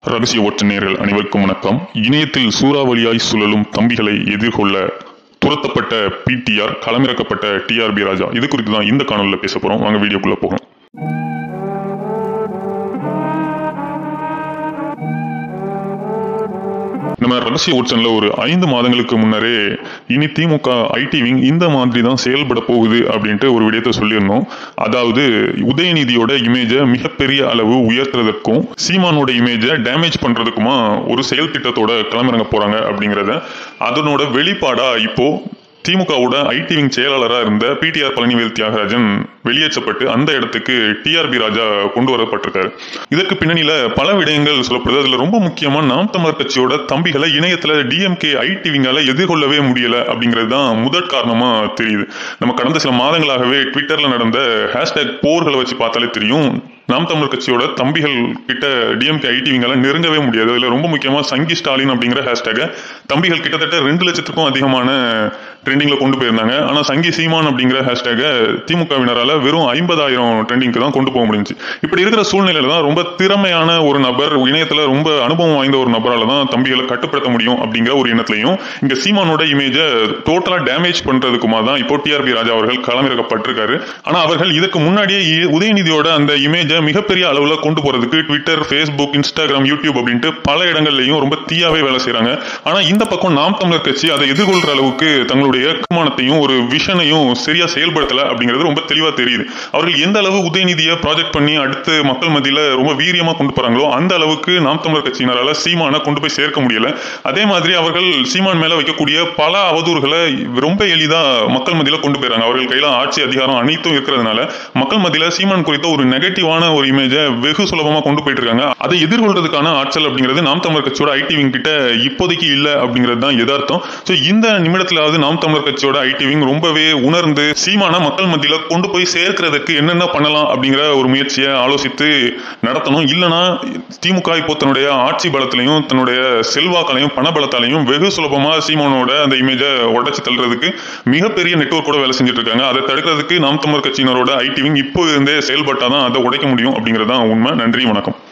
ரகசிய ஓட்டு நேர்கள் அனைவருக்கும் வணக்கம் இணையத்தில் சூறாவளியாய் சுழலும் தம்பிகளை எதிர்கொள்ள துரத்தப்பட்ட பிடிஆர் களமிறக்கப்பட்ட டிஆர்பி ராஜா இது குறித்து தான் இந்த காணொலியில் பேச போறோம் வாங்க வீடியோக்குள்ள போகலாம் நம்ம ரகசிய ஓட்சன்ல ஒரு ஐந்து மாதங்களுக்கு முன்னரே இனி திமுக ஐடி விங் இந்த மாதிரி தான் செயல்பட போகுது அப்படின்ட்டு ஒரு விடயத்தை சொல்லியிருந்தோம் அதாவது உதயநிதியோட இமேஜை மிகப்பெரிய அளவு உயர்த்துறதுக்கும் சீமானோட இமேஜை டேமேஜ் பண்றதுக்குமா ஒரு செயல் திட்டத்தோட களமிறங்க போறாங்க அப்படிங்கிறத அதனோட வெளிப்பாடா இப்போ திமுகவோட ஐடி விங் செயலாளராக இருந்த பிடிஆர் பழனிவேல் தியாகராஜன் வெளியேற்றப்பட்டு அந்த இடத்துக்கு டிஆர்பி ராஜா கொண்டு வரப்பட்டிருக்காரு இதற்கு பின்னணியில பல விடயங்கள் சொல்லப்படுது அதுல ரொம்ப முக்கியமா நாம் தமிழர் கட்சியோட தம்பிகளை இணையத்துல டிஎம்கே ஐடி விங்கால எதிர்கொள்ளவே முடியல அப்படிங்கிறது தான் முதற் காரணமா தெரியுது நம்ம கடந்த சில மாதங்களாகவே ட்விட்டர்ல நடந்த ஹேஷ்டேக் போர்களை வச்சு பார்த்தாலே தெரியும் நாம் தமிழர் கட்சியோட தம்பிகள் கிட்ட டிஎம்கே ஐடி விங்கால நெருங்கவே முடியாது அதுல ரொம்ப முக்கியமா சங்கி ஸ்டாலின் அப்படிங்கிற ஹேஷ்டேக தம்பிகள் கிட்டத்தட்ட ரெண்டு லட்சத்துக்கும் அதிகமான ட்ரெண்டிங்ல கொண்டு போயிருந்தாங்க ஆனா சங்கி சீமான் அப்படிங்கிற ஹேஷ்டேக திமுகவினரால வெறும் ஐம்பதாயிரம் ட்ரெண்டிங்க்கு தான் கொண்டு போக முடிஞ்சுச்சு இப்படி இருக்கிற சூழ்நிலையில தான் ரொம்ப திறமையான ஒரு நபர் இணையத்துல ரொம்ப அனுபவம் வாய்ந்த ஒரு நபரால தான் தம்பிகளை கட்டுப்படுத்த முடியும் அப்படிங்கிற ஒரு எண்ணத்திலையும் இங்க சீமானோட இமேஜை டோட்டலா டேமேஜ் பண்றதுக்குமா தான் இப்போ டிஆர்பி ராஜா அவர்கள் களமிறக்கப்பட்டிருக்காரு ஆனா அவர்கள் இதுக்கு முன்னாடியே இ- உதயநிதியோட அந்த இமேஜை மிகப்பெரிய அளவுல கொண்டு போறதுக்கு ட்விட்டர் ஃபேஸ்புக் இன்ஸ்டாகிராம் யூடியூப் அப்படின்ட்டு பல இடங்கள்லயும் ரொம்ப தீயாவே வேலை செய்றாங்க ஆனா இந்த பக்கம் நாம் தமிழர் கட்சி அதை எதிர்கொள்ற அளவுக்கு தங்களுடைய கமானத்தையும் ஒரு விஷனையும் சரியா செயல்படுத்தல அப்படிங்கிறது ரொம்ப தெளிவா தெரியுது அவர்கள் எந்த அளவு உதயநிதியை ப்ராஜெக்ட் பண்ணி அடுத்து மக்கள் மத்தியில ரொம்ப வீரியமா கொண்டு போறாங்களோ அந்த அளவுக்கு நாம் தமிழர் கட்சியினரால சீமானை கொண்டு போய் சேர்க்க முடியல அதே மாதிரி அவர்கள் சீமான் மேல வைக்கக்கூடிய பல அவதூறுகளை ரொம்ப எளிதா மக்கள் மத்தியில கொண்டு போயிறாங்க அவர்கள் கையில ஆட்சி அதிகாரம் அனைத்தும் இருக்கிறதுனால மக்கள் மத்தியில சீமான் குறித்த ஒரு நெகட்டிவான ஒரு இமேஜை வெகு சுலபமா கொண்டு போயிட்டு இருக்காங்க அதை எதிர்கொள்றதுக்கான ஆற்றல் அப்படிங்கிறது நாம் தமிழர் கட்சியோட ஐடி விங் கிட்ட இப்போதைக்கு இல்ல அப்படிங்கிறது தான் யதார்த்தம் ஸோ இந்த நிமிடத்திலாவது நாம் தமிழர் கட்சியோட ஐடி விங் ரொம்பவே உணர்ந்து சீமான மக்கள் மத்தியில கொண்டு போய் சேர்க்கிறதுக்கு என்னென்ன பண்ணலாம் அப்படிங்கிற ஒரு முயற்சியை ஆலோசித்து நடத்தணும் இல்லைன்னா திமுக இப்போ தன்னுடைய ஆட்சி பலத்திலையும் தன்னுடைய செல்வாக்களையும் பணபலத்தாலையும் வெகு சுலபமா சீமானோட அந்த இமேஜை உடைச்சு தள்ளுறதுக்கு மிகப்பெரிய நெட்வொர்க் கூட வேலை செஞ்சுட்டு இருக்காங்க அதை தடுக்கிறதுக்கு நாம் தமிழர் கட்சியினரோட ஐடி விங் இப்போ இருந்தே செயல்பட்டாதான் அதை உடைக்க முடியும் அப்படிங்கிறது தான் உண்மை நன்றி வணக்கம்